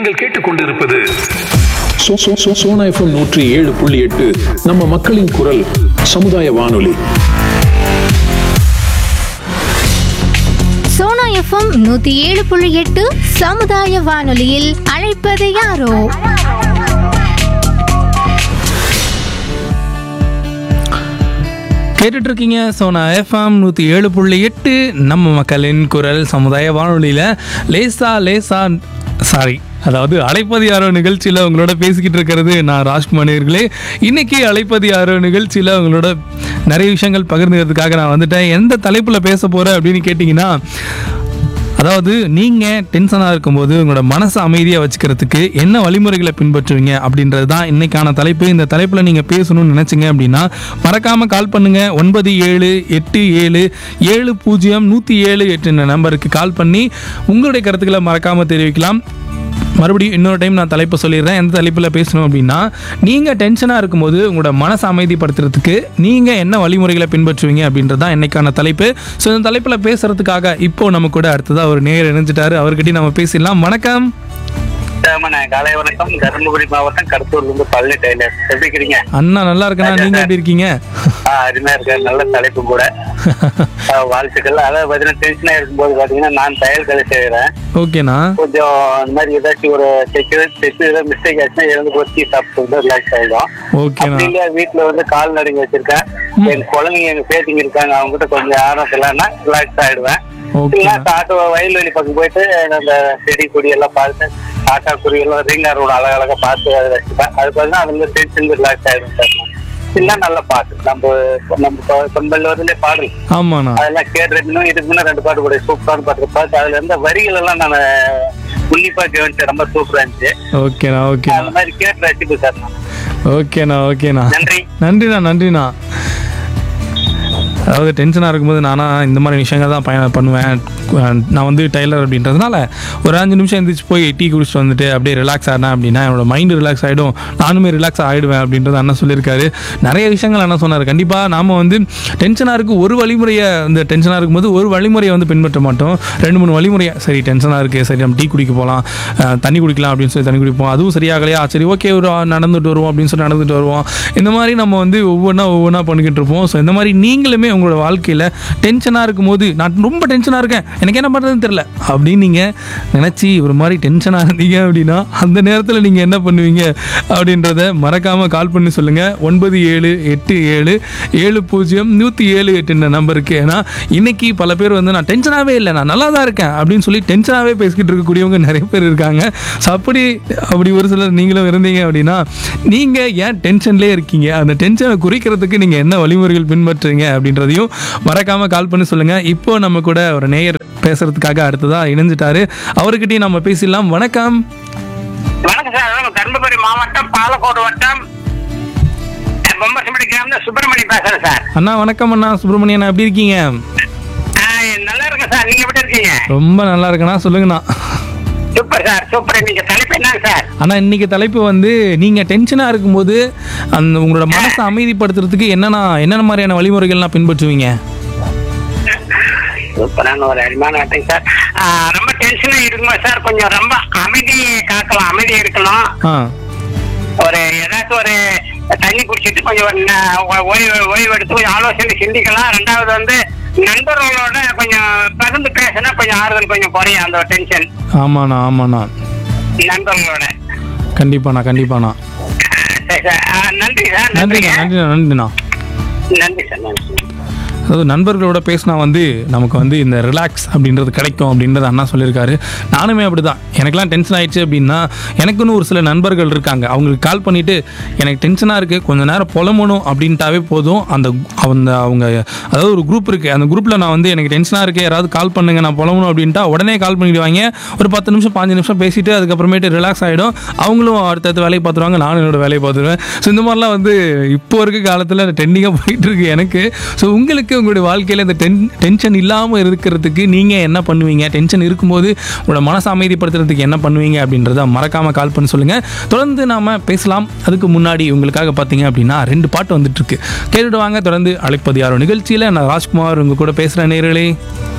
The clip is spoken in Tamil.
நீங்கள் கேட்டுக்கொண்டிருப்பது சோ- சோ- சோ- சோனா எஃப்எம் நூற்றி ஏழு புள்ளி எட்டு நம்ம மக்களின் குரல் சமுதாய வானொலி சோனா எஃப்எம் நூத்தி ஏழு புள்ளி எட்டு சமுதாய வானொலியில் அழைப்பது யாரோ கேட்டுட்டு இருக்கீங்க சோனா எஃப்எம் நூற்றி ஏழு புள்ளி எட்டு நம்ம மக்களின் குரல் சமுதாய வானொலியில் லேசா லேசா சாரி அதாவது அழைப்பது யாரோ நிகழ்ச்சியில் உங்களோட பேசிக்கிட்டு இருக்கிறது நான் ராஜ்குமார் நேயர்களே இன்னைக்கு அழைப்பது யாரோ நிகழ்ச்சியில் உங்களோட நிறைய விஷயங்கள் பகிர்ந்துக்கிறதுக்காக நான் வந்துட்டேன் எந்த தலைப்பில் பேச போகிறேன் அப்படின்னு கேட்டிங்கன்னா அதாவது நீங்கள் டென்ஷனாக இருக்கும்போது உங்களோட மனசை அமைதியாக வச்சுக்கிறதுக்கு என்ன வழிமுறைகளை பின்பற்றுவீங்க அப்படின்றது தான் இன்னைக்கான தலைப்பு இந்த தலைப்பில் நீங்கள் பேசணும்னு நினச்சிங்க அப்படின்னா மறக்காமல் கால் பண்ணுங்கள் ஒன்பது ஏழு எட்டு ஏழு ஏழு பூஜ்ஜியம் நூற்றி ஏழு எட்டு நம்பருக்கு கால் பண்ணி உங்களுடைய கருத்துக்களை மறக்காமல் தெரிவிக்கலாம் மறுபடியும் இன்னொரு டைம் நான் தலைப்பு சொல்லிடுறேன் எந்த தலைப்பில் பேசணும் அப்படின்னா நீங்கள் டென்ஷனாக இருக்கும்போது உங்களோட மனசை அமைதிப்படுத்துறதுக்கு நீங்கள் என்ன வழிமுறைகளை பின்பற்றுவீங்க அப்படின்றது தான் இன்னைக்கான தலைப்பு ஸோ இந்த தலைப்பில் பேசுறதுக்காக இப்போ நம்ம கூட அடுத்ததாக ஒரு நேர் இணைஞ்சிட்டாரு அவர்கிட்டயும் நம்ம பேசிடலாம் வணக்கம் சாமண்ணே, காலை வணக்கம் தருமபுரி மாவட்டம் கடத்தூர்ல இருந்து பழனி டெய்லர் எப்படி இருக்கிறீங்க அண்ணா நல்லா இருக்கண்ணா நீங்கள் எப்படி இருக்கீங்க ஆ, அருமையா இருக்க நல்ல தலைப்பு கூட ஆ, வாழ்த்துக்கள் அதாவது பாத்தீங்கன்னா டென்ஷனா இருக்கும்போது பாத்தீங்கன்னா நான் தையல் கலை செய்யறேன் ஓகேண்ணா கொஞ்சம் இந்த மாதிரி ஏதாச்சும் ஒரு தைச்சு தைச்சு ஏதாவது மிஸ்டேக் ஆச்சுன்னா எழுந்து போச்சு சாப்பிட்டு ரிலாக்ஸ் ஆயிடும் ஓகேண்ணா அப்படி இல்லையா வீட்டுல வந்து கால் நடுங்க வச்சிருக்கேன் என் குழந்தைங்க எங்க பேத்திங்க இருக்காங்க அவங்க கிட்ட கொஞ்சம் ஆரம் இல்லைன்னா ரிலாக்ஸ் ஆயிடுவேன் ஓகே இல்லைன்னா காட்டு வயல்வெளி பக்கம் போயிட்டு அந்த செடி கொடி எல்லாம் பார்த்து காட்டா குருவி எல்லாம் ரீங்காரோட அழகழகா பார்த்து அதை வச்சுப்பேன் அது பார்த்தீங்கன்னா அதுல டென்ஷன் ரிலாக்ஸ் ஆயிடும் சார் இல்லை நல்ல பாட்டு நம்ம நம்ம சொம்பல்ல வந்து பாடல் ஆமாண்ணா அதெல்லாம் கேட்டுருக்கணும் இதுக்கு முன்ன ரெண்டு பாட்டு கூட சூப்பரான பாட்டு பாட்டு அதுல இருந்த வரிகள் எல்லாம் நான் உன்னிப்பா கவனிச்சேன் ரொம்ப சூப்பரா இருந்துச்சு ஓகேண்ணா ஓகேண்ணா அந்த மாதிரி கேட்டு ரசிப்பு சார் நான் ஓகேண்ணா ஓகேண்ணா நன்றி நன்றிண்ணா நன்றிண்ணா அதாவது டென்ஷனாக இருக்கும்போது நானா இந்த மாதிரி விஷயங்கள் தான் பயணம் பண்ணுவேன் நான் வந்து டெய்லர் அப்படின்றதுனால ஒரு அஞ்சு நிமிஷம் எந்திரிச்சு போய் டீ குடிச்சிட்டு வந்துட்டு அப்படியே ரிலாக்ஸ் ஆனேன் அப்படின்னா என்னோட மைண்டு ரிலாக்ஸ் ஆகிடும் நானுமே ரிலாக்ஸ் ஆகிடுவேன் அப்படின்றது அண்ணன் சொல்லியிருக்காரு நிறைய விஷயங்கள் அண்ணன் சொன்னார் கண்டிப்பாக நாம் வந்து டென்ஷனாக இருக்கு ஒரு வழிமுறையை இந்த டென்ஷனாக இருக்கும்போது ஒரு வழிமுறையை வந்து பின்பற்ற மாட்டோம் ரெண்டு மூணு வழிமுறையை சரி டென்ஷனாக இருக்குது சரி நம்ம டீ குடிக்க போகலாம் அஹ், தண்ணி குடிக்கலாம் அப்படின்னு சொல்லி தண்ணி குடிப்போம் அதுவும் சரியாகலையா சரி ஓகே ஒரு நடந்துட்டு வருவோம் அப்படின்னு சொல்லி நடந்துட்டு வருவோம் இந்த மாதிரி நம்ம வந்து ஒவ்வொன்றா ஒவ்வொன்றா பண்ணிக்கிட்டு இருப்போம் ஸோ இந்த மாதிரி நீங்களுமே உங்களோட வாழ்க்கையில் டென்ஷனாக இருக்கும்போது நான் ரொம்ப டென்ஷனாக இருக்கேன் எனக்கு என்ன பண்ணுறதுன்னு தெரில அப்படின்னு நீங்கள் நினச்சி ஒரு மாதிரி டென்ஷனாக இருந்தீங்க அப்படின்னா அந்த நேரத்தில் நீங்கள் என்ன பண்ணுவீங்க அப்படின்றத மறக்காமல் கால் பண்ணி சொல்லுங்கள் ஒன்பது ஏழு எட்டு ஏழு ஏழு பூஜ்ஜியம் நூற்றி ஏழு எட்டுன்ற நம்பருக்கு ஏன்னா இன்னைக்கு பல பேர் வந்து நான் டென்ஷனாகவே இல்லை நான் நல்லா தான் இருக்கேன் அப்படின்னு சொல்லி டென்ஷனாகவே பேசிக்கிட்டு இருக்கக்கூடியவங்க நிறைய பேர் இருக்காங்க ஸோ அப்படி அப்படி ஒரு சிலர் நீங்களும் இருந்தீங்க அப்படின்னா நீங்கள் ஏன் டென்ஷன்லேயே இருக்கீங்க அந்த டென்ஷனை குறைக்கிறதுக்கு நீங்கள் என்ன வழிமுறைகள் பின்பற்றுறீங்க அப்படின்றதையும் மறக்காமல் கால் பண்ணி சொல்லுங்கள் இப்போ நம்ம கூட ஒரு நேயர் பேசுறதுக்காக அடுத்ததாக இணைஞ்சிட்டாரு அவர்கிட்டயும் நம்ம பேசிடலாம் வணக்கம் வணக்கம் சார் நான் தர்மபுரி மாவட்டம் பாலக்கோடு வட்டம் பொம்மசம்படி கிராமம் சுப்பிரமணி பேசுறேன் சார் அண்ணா வணக்கம் அண்ணா சுப்பிரமணியன் எப்படி இருக்கீங்க ஆ, நல்லா இருக்கேன் சார் நீங்க எப்படி இருக்கீங்க ரொம்ப நல்லா இருக்கண்ணா சொல்லுங்கண்ணா சூப்பர் சார் சூப்பர் நீங்க தலைப்பு என்ன சார் ஆனால் இன்னைக்கு தலைப்பு வந்து நீங்கள் டென்ஷனாக இருக்கும்போது அந்த உங்களோட மனசை அமைதிப்படுத்துறதுக்கு என்னென்ன என்னென்ன மாதிரியான வழிமுறைகள்லாம் பின்பற்றுவீங்க சூப்பரான ஒரு அருமையான வார்த்தைங்க சார் ஆ, ரொம்ப டென்ஷனா இருக்குமா சார் கொஞ்சம் ரொம்ப அமைதி காக்கலாம் அமைதி இருக்கணும் ஆ ஒரு ஏதாச்சும் ஒரு தண்ணி குடிச்சிட்டு கொஞ்சம் ஒரு ந- ஓ- ஓய்வு ஓய்வு எடுத்து கொஞ்சம் ஆலோசனை சிந்திக்கலாம் ரெண்டாவது வந்து நண்பர்களோட கொஞ்சம் பகிர்ந்து பேசினா கொஞ்சம் ஆறுதல் கொஞ்சம் குறையும் அந்த டென்ஷன் ஆமாண்ணா ஆமாண்ணா நண்பர்களோட கண்டிப்பாண்ணா கண்டிப்பாண்ணா சரி சார் ஆ, நன்றி சார் நன்றிண்ணா நன்றிங்க நன்றிண்ணா நன்றிண்ணா நன்றி சார் நன்றி அதாவது நண்பர்களோட பேசினா வந்து நமக்கு வந்து இந்த ரிலாக்ஸ் அப்படின்றது கிடைக்கும் அப்படின்றது அண்ணா சொல்லியிருக்காரு நானுமே அப்படி தான் எனக்கெல்லாம் டென்ஷன் ஆயிடுச்சு அப்படின்னா எனக்குன்னு ஒரு சில நண்பர்கள் இருக்காங்க அவங்களுக்கு கால் பண்ணிவிட்டு எனக்கு டென்ஷனாக இருக்குது கொஞ்ச நேரம் புலம்பணும் அப்படின்ட்டாவே போதும் அந்த அந்த அவங்க அதாவது ஒரு குரூப் இருக்குது அந்த குரூப்பில் நான் வந்து எனக்கு டென்ஷனாக இருக்குது யாராவது கால் பண்ணுங்க நான் புலம்பணும் அப்படின்ட்டா உடனே கால் பண்ணிடுவாங்க ஒரு பத்து நிமிஷம் பாஞ்சு நிமிஷம் பேசிட்டு அதுக்கப்புறமேட்டு ரிலாக்ஸ் ஆகிடும் அவங்களும் அடுத்தடுத்து வேலையை பார்த்துருவாங்க நானும் என்னோட வேலையை பார்த்துருவேன் ஸோ இந்த மாதிரிலாம் வந்து இப்போ இருக்க காலத்தில் ட்ரெண்டிங்காக போயிட்டு இருக்கு எனக்கு ஸோ உங்களுக்கு உங்களுடைய வாழ்க்கையில் இந்த டென் டென்ஷன் இல்லாமல் இருக்கிறதுக்கு நீங்கள் என்ன பண்ணுவீங்க டென்ஷன் இருக்கும்போது உங்களோட மனசை அமைதிப்படுத்துறதுக்கு என்ன பண்ணுவீங்க அப்படின்றத மறக்காமல் கால் பண்ணி சொல்லுங்கள் தொடர்ந்து நாம் பேசலாம் அதுக்கு முன்னாடி உங்களுக்காக பார்த்தீங்க அப்படின்னா ரெண்டு பாட்டு வந்துட்டு இருக்கு கேட்டுட்டு வாங்க தொடர்ந்து அழைப்பது யாரோ நிகழ்ச்சியில் நான் ராஜ்குமார் உங்க கூட பேசுகிறேன் நேர்களே